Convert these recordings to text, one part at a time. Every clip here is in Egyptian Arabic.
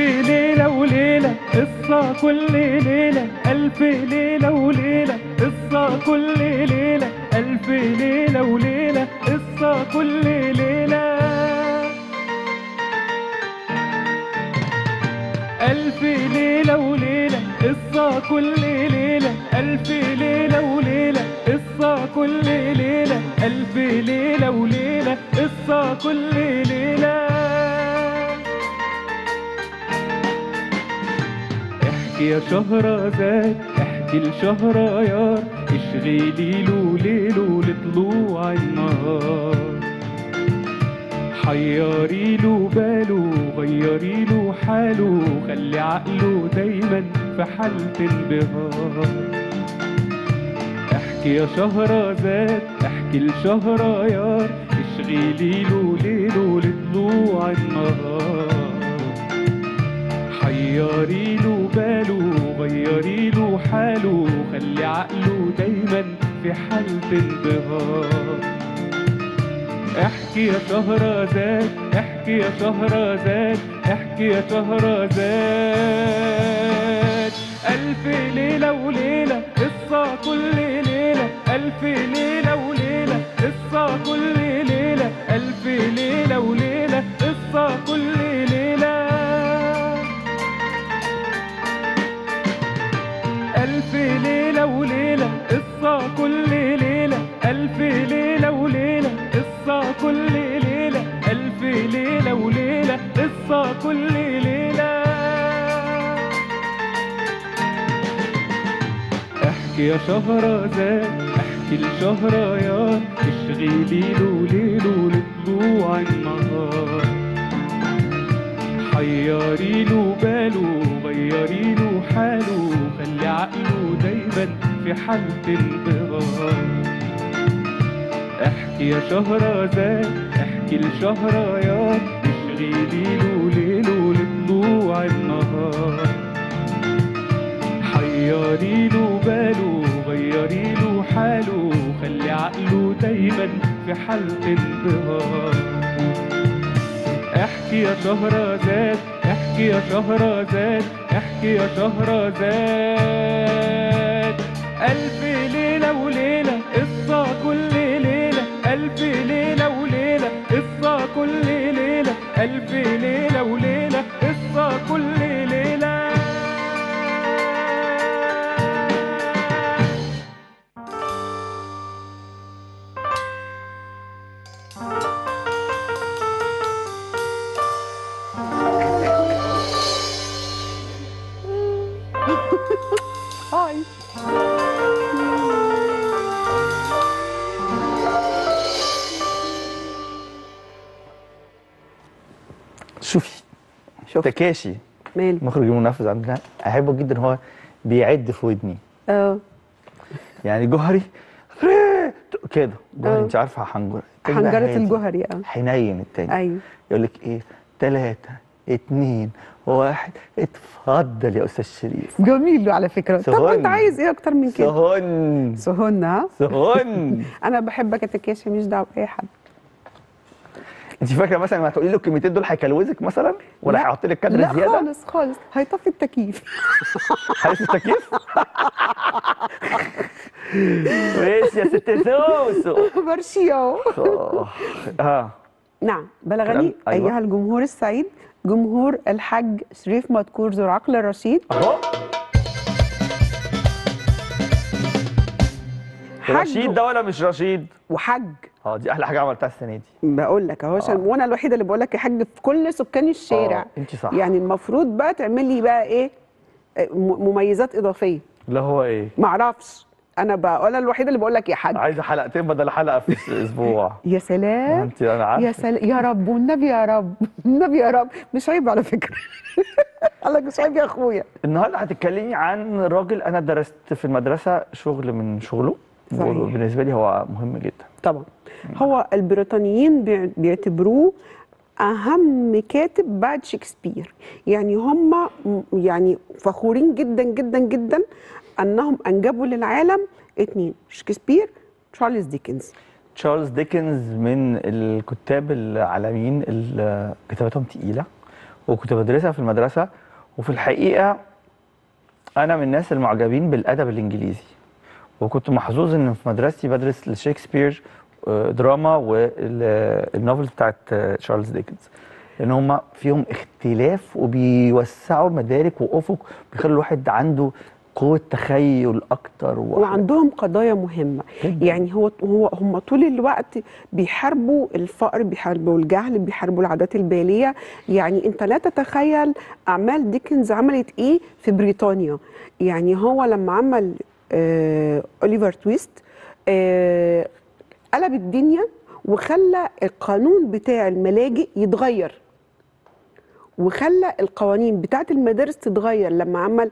ليلة وليلة قصة كل ليلة ألف ليلة وليلة قصة كل ليلة ألف ليلة وليلة قصة كل ليلة ألف ليلة وليلة قصة كل ليلة ألف ليلة وليلة قصة كل ليلة ألف ليلة وليلة قصة كل ليلة احكي يا شهرزاد احكي لشهريار اشغلي له ليله لطلوع النهار حيري له باله غيري له حاله خلي عقله دايما في حالة انبهار احكي يا شهرزاد احكي لشهريار اشغلي له ليله لطلوع النهار حيري له باله غيري له حاله خلي عقله دايما في حالة انبهار احكي يا شهرزاد احكي يا شهرزاد احكي يا شهرزاد ألف ليلة وليلة قصة كل ليلة ألف ليلة وليلة قصة كل ليلة ألف ليلة وليلة قصة كل ليلة ألف ليلة وليلة قصة كل ليلة ألف ليلة وليلة قصة كل ليلة ألف ليلة وليلة قصة كل ليلة احكي يا شهرزاد احكي لشهريار اشغلي له ليله لطلوع النهار حيري له باله غيري له حاله خلي عقله دايما في حالة انبهار احكي يا شهرزاد احكي لشهريار اشغلي له ليله لطلوع النهار حيري له باله غيري له حاله خلي عقله دايما في حالة انبهار احكي يا شهرزاد احكي يا شهرزاد احكي يا شهرزاد ألف ليلة وليلة قصة كل ليلة ألف ليلة وليلة قصة كل ليلة ألف ليلة وليلة قصة كل ليلة هاي شوفي شوف تكاشي ماله المخرج المنفذ عندنا احبه جدا هو بيعد في ودني اه يعني جوهري كده جوهري آه. انت عارفه حنجره التاني بقى حنجرة هادي. الجوهري اه حنين التاني ايوه يقول لك ايه ثلاثة اتنين واحد اتفضل يا استاذ شريف جميل على فكرة طب ما انت سهون. عايز ايه اكتر من كده سهن سهن ها سهن انا بحبك يا تكاشي مش دعوه باي حد انت فاكره مثلا لما هتقولي له الكلمتين دول هيكلوزك مثلا ولا لا. هيحط لك كادر لا زياده خالص خالص هيطفي التكييف عايز التكييف ماشي يا ست سوسو برشي اهو آه. اه نعم بلغني كلام- أيوة. ايها الجمهور السعيد جمهور الحاج شريف مدكور ذو العقل الرشيد اهو حج رشيد ده ولا مش رشيد؟ وحج اه دي احلى حاجه عملتها السنه دي بقول لك اهو عشان آه. وانا الوحيده اللي بقول لك يا حاج في كل سكان الشارع اه انت صح يعني المفروض بقى تعملي بقى ايه آه، م- مميزات اضافيه اللي هو ايه؟ معرفش انا بقى انا الوحيده اللي بقول لك يا حاج عايزه حلقتين بدل حلقه في اسبوع يا سلام انت انا عارف يا سلام يا رب والنبي يا رب النبي يا رب مش عيب على فكره قال لك مش عيب يا اخويا النهارده هتتكلمي عن راجل انا درست في المدرسه شغل من شغله صحيح. وبالنسبه لي هو مهم جدا طبعا هو البريطانيين بيع- بيعتبروه اهم كاتب بعد شكسبير يعني هم م- يعني فخورين جدا جدا جدا انهم انجبوا للعالم اتنين شكسبير تشارلز ديكنز تشارلز ديكنز من الكتاب العالميين اللي كتاباتهم تقيله وكنت بدرسها في المدرسه وفي الحقيقه انا من الناس المعجبين بالادب الانجليزي وكنت محظوظ ان في مدرستي بدرس لشكسبير آه، دراما والنوفل بتاعت آه، تشارلز ديكنز لان هم فيهم اختلاف وبيوسعوا مدارك وافق بيخلوا الواحد عنده قوه تخيل اكتر و... وعندهم قضايا مهمه جداً. يعني هو هو هم طول الوقت بيحاربوا الفقر بيحاربوا الجهل بيحاربوا العادات الباليه يعني انت لا تتخيل اعمال ديكنز عملت ايه في بريطانيا يعني هو لما عمل آه اوليفر تويست آه قلب الدنيا وخلى القانون بتاع الملاجئ يتغير وخلى القوانين بتاعت المدارس تتغير لما عمل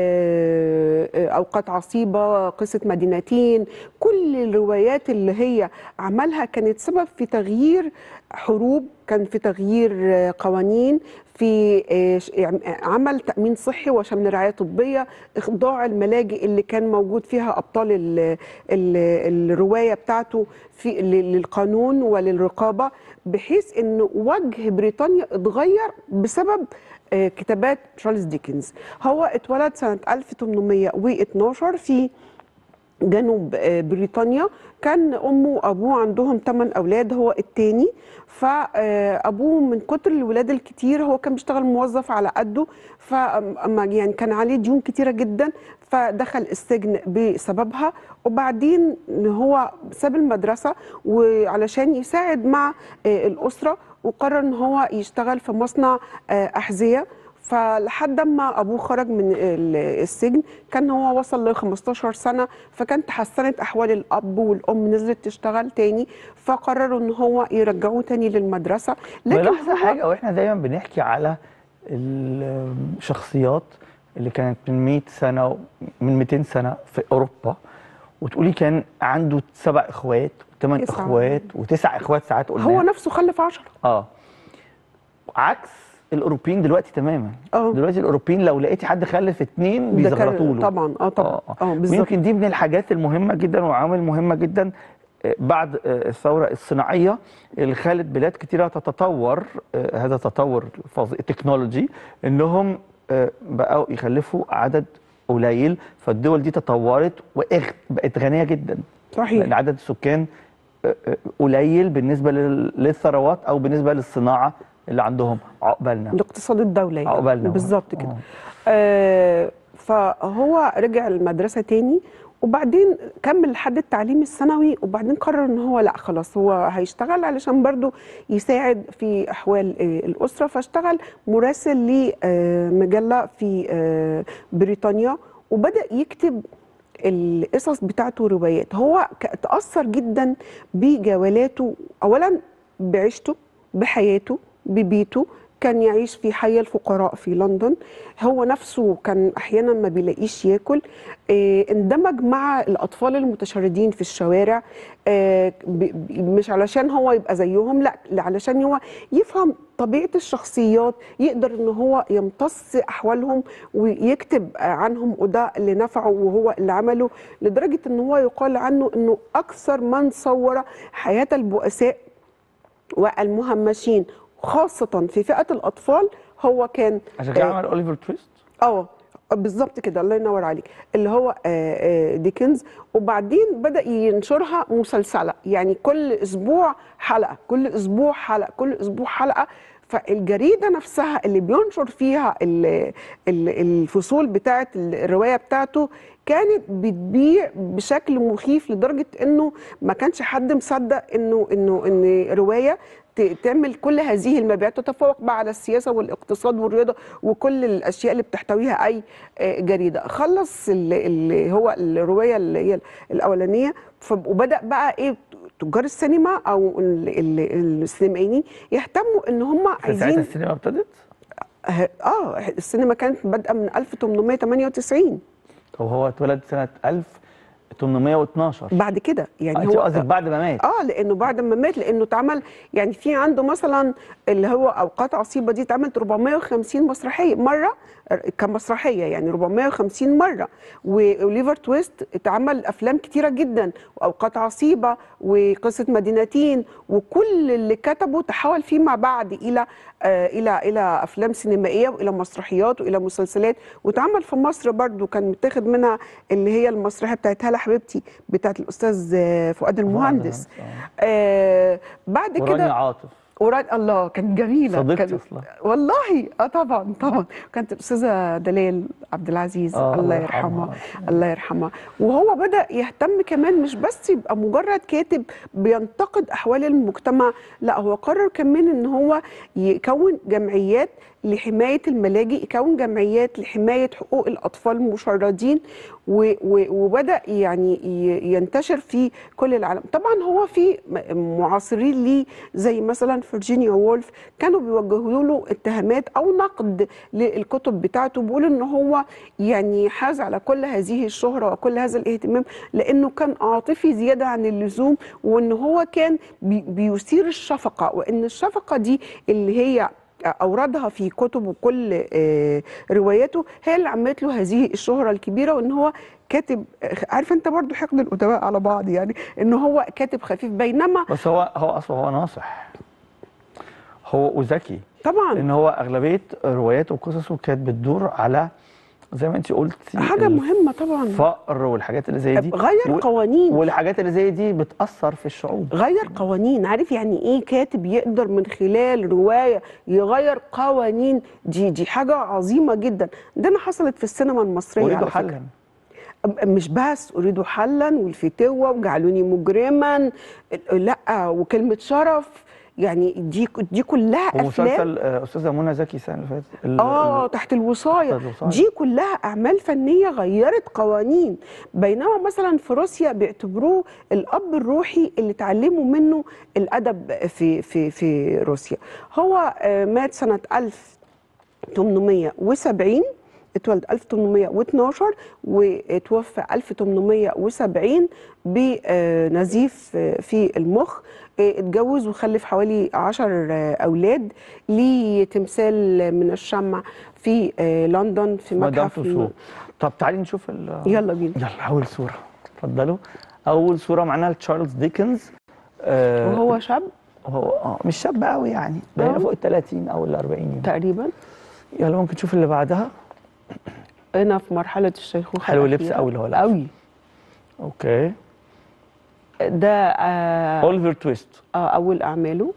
آه، آه، اوقات عصيبه قصه مدينتين كل الروايات اللي هي عملها كانت سبب في تغيير حروب كان في تغيير آه، قوانين في آه، ش- يعني عمل تامين صحي وشمل رعايه طبيه اخضاع الملاجئ اللي كان موجود فيها ابطال ال ال الروايه بتاعته في ل- للقانون وللرقابه بحيث ان وجه بريطانيا اتغير بسبب آه، كتابات تشارلز ديكنز هو اتولد سنه 1812 في جنوب آه، بريطانيا كان امه وابوه عندهم 8 اولاد هو التاني فابوه من كتر الولاد الكتير هو كان بيشتغل موظف على قده فاما يعني كان عليه ديون كتيره جدا فدخل السجن بسببها وبعدين هو ساب المدرسه وعلشان يساعد مع آه، الاسره وقرر ان هو يشتغل في مصنع آه، احذيه فلحد ما ابوه خرج من ال- السجن كان هو وصل ل 15 سنه فكانت تحسنت احوال الاب والام نزلت تشتغل تاني فقرروا ان هو يرجعوه تاني للمدرسه لكن ملاحظه هو حاجه واحنا دايما بنحكي على الشخصيات اللي كانت من 100 سنه من 200 سنه في اوروبا وتقولي كان عنده سبع اخوات وثمان تسعة. اخوات وتسع اخوات ساعات قلنا هو نفسه خلف 10 اه عكس الاوروبيين دلوقتي تماما اه. دلوقتي الاوروبيين لو لقيتي حد خلف اتنين ده كان- بيزغرطوا له طبعا اه طبعا اه بالظبط ويمكن دي من الحاجات المهمه جدا وعوامل مهمه جدا آه، بعد آه، الثوره الصناعيه اللي خلت بلاد كتيره تتطور آه، هذا التطور الفظ- التكنولوجي انهم آه، بقوا يخلفوا عدد قليل فالدول دي تطورت وبقت غنيه جدا صحيح لان عدد السكان آه، آه، قليل بالنسبه لل- للثروات او بالنسبه للصناعه اللي عندهم عقبالنا لاقتصاد الدوله يعني عقبالنا بالظبط كده آه. آه فهو رجع المدرسه تاني وبعدين كمل لحد التعليم الثانوي وبعدين قرر ان هو لا خلاص هو هيشتغل علشان برضو يساعد في احوال آه، الاسره فاشتغل مراسل لمجله في آه، بريطانيا وبدا يكتب القصص بتاعته روايات هو ك- تاثر جدا بجولاته اولا بعيشته بحياته ببيته كان يعيش في حي الفقراء في لندن هو نفسه كان احيانا ما بيلاقيش ياكل آه، اندمج مع الاطفال المتشردين في الشوارع آه، ب- ب- مش علشان هو يبقى زيهم لا لا علشان هو يفهم طبيعه الشخصيات يقدر ان هو يمتص احوالهم ويكتب آه، عنهم وده اللي نفعه وهو اللي عمله لدرجه ان هو يقال عنه انه اكثر من صور حياه البؤساء والمهمشين خاصة في فئة الأطفال هو كان عشان كده آه، عمل اوليفر تويست اه بالظبط كده الله ينور عليك اللي هو آه، آه، ديكنز وبعدين بدأ ينشرها مسلسلة يعني كل أسبوع حلقة كل أسبوع حلقة كل أسبوع حلقة فالجريدة نفسها اللي بينشر فيها ال- ال- الفصول بتاعت الرواية بتاعته كانت بتبيع بشكل مخيف لدرجة انه ما كانش حد مصدق انه انه ان رواية ت- تعمل كل هذه المبيعات تتفوق بقى على السياسه والاقتصاد والرياضه وكل الاشياء اللي بتحتويها اي آه، جريده خلص ال- اللي هو الروايه اللي هي الاولانيه ف- وبدا بقى ايه تجار السينما او ال- ال- السينمائيين يهتموا ان هم في ساعتها عايزين السينما ابتدت اه السينما كانت بادئه من 1898 طب هو اتولد سنه 1000 812 بعد كده يعني انت هو قصدك بعد ما مات اه لانه بعد ما مات لانه اتعمل يعني في عنده مثلا اللي هو اوقات عصيبه دي اتعملت 450 مسرحيه مره كمسرحيه يعني 450 مره وليفر تويست اتعمل افلام كتيره جدا واوقات عصيبه وقصه مدينتين وكل اللي كتبه تحول فيما بعد الى آه الى الى افلام سينمائيه والى مسرحيات والى مسلسلات واتعمل في مصر برضو كان متاخد منها اللي هي المسرحيه بتاعت هلا حبيبتي بتاعت الاستاذ آه، فؤاد المهندس آه بعد ورانيا كده عاطف وراد الله كانت جميله صديقتي كانت- أصلاً. والله اه طبعا طبعا كانت الاستاذه دلال عبد العزيز آه، الله الله يرحمها يرحمها. الله يرحمها وهو بدا يهتم كمان مش بس يبقى مجرد كاتب بينتقد احوال المجتمع لا هو قرر كمان ان هو يكون جمعيات لحمايه الملاجئ يكون جمعيات لحمايه حقوق الاطفال المشردين و- و- وبدا يعني ي- ينتشر في كل العالم طبعا هو في م- معاصرين ليه زي مثلا فيرجينيا وولف كانوا بيوجهوا له اتهامات او نقد للكتب بتاعته بيقولوا ان هو يعني حاز على كل هذه الشهره وكل هذا الاهتمام لانه كان عاطفي زياده عن اللزوم وان هو كان بي- بيثير الشفقه وان الشفقه دي اللي هي اوردها في كتب وكل آه، رواياته هي اللي عملت له هذه الشهره الكبيره وان هو كاتب عارف انت برضو حقد الادباء على بعض يعني ان هو كاتب خفيف بينما بس هو هو اصلا هو ناصح هو وذكي طبعا ان هو اغلبيه رواياته وقصصه كانت بتدور على زي ما انت قلتي حاجه مهمه طبعا الفقر والحاجات اللي زي دي غير و- قوانين والحاجات اللي زي دي بتاثر في الشعوب غير قوانين عارف يعني ايه كاتب يقدر من خلال روايه يغير قوانين دي دي حاجه عظيمه جدا ده أنا حصلت في السينما المصريه اريد على فكرة. حلا مش بس اريد حلا والفتوه وجعلوني مجرما لا وكلمه شرف يعني دي دي كلها افلام ومسلسل آه، استاذه منى زكي السنه اللي فاتت ال- اه ال- تحت الوصايه تحت الوصاية. دي كلها اعمال فنيه غيرت قوانين بينما مثلا في روسيا بيعتبروه الاب الروحي اللي اتعلموا منه الادب في في في روسيا هو آه، مات سنه 1870 اتولد 1812 وتوفى 1870 بنزيف في المخ اتجوز وخلف حوالي 10 اولاد ليه تمثال من الشمع في لندن في مدام متحف توسو طب تعالي نشوف ال يلا بينا يلا اول صوره اتفضلوا اول صوره معانا لتشارلز ديكنز آه وهو شاب هو آه مش شاب قوي يعني بقينا آه. فوق ال 30 او ال 40 تقريبا يلا ممكن نشوف اللي بعدها هنا في مرحله الشيخوخه حلو اللبس الأخيرة. قوي اللي هو لابسه. قوي اوكي ده آه اوليفر تويست آه اول اعماله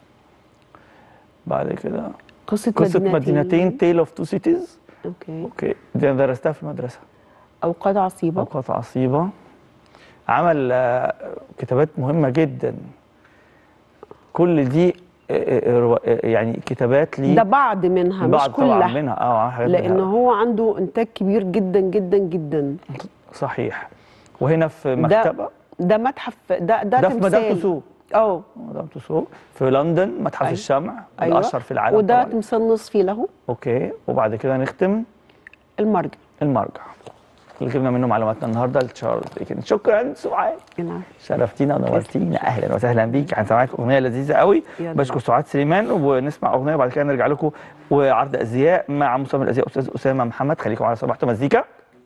بعد كده قصه, قصه مدينتين تيل اوف تو سيتيز اوكي اوكي دي أنا درستها في المدرسه اوقات عصيبه اوقات عصيبه عمل آه، كتابات مهمه جدا كل دي آه، آه، روا- آه، يعني كتابات ليه ده بعض منها مش بعض طبعا كلها منها اه حاجات لان منها. هو عنده انتاج كبير جدا جدا جدا صحيح وهنا في مكتبه ده متحف ده ده, ده في مدام تمثال. توسو اه مدام توسو في لندن متحف أيوة. الشمع ايوه الاشهر في العالم وده طبعا تمثال نصفي له اوكي وبعد كده نختم المرجع المرجع اللي جبنا منه معلوماتنا النهارده لتشارلز ديكنز شكرا سعاد العفو. شرفتينا ونورتينا اهلا وسهلا بيك هنسمعك اغنيه لذيذه قوي يلا. بشكر سعاد سليمان ونسمع اغنيه وبعد كده نرجع لكم وعرض ازياء مع مصمم الازياء استاذ اسامه محمد خليكم على صباحه مزيكا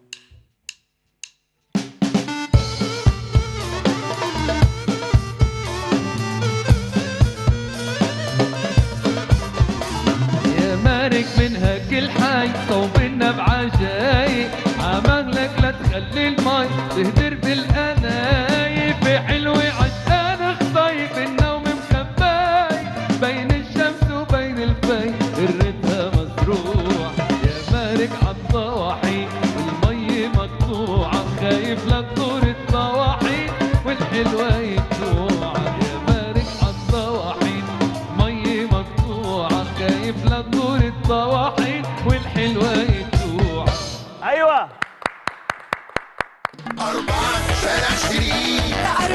يا مالك منها كل حي صوبنا بعجايب عمغلك لا تخلي المي تهدر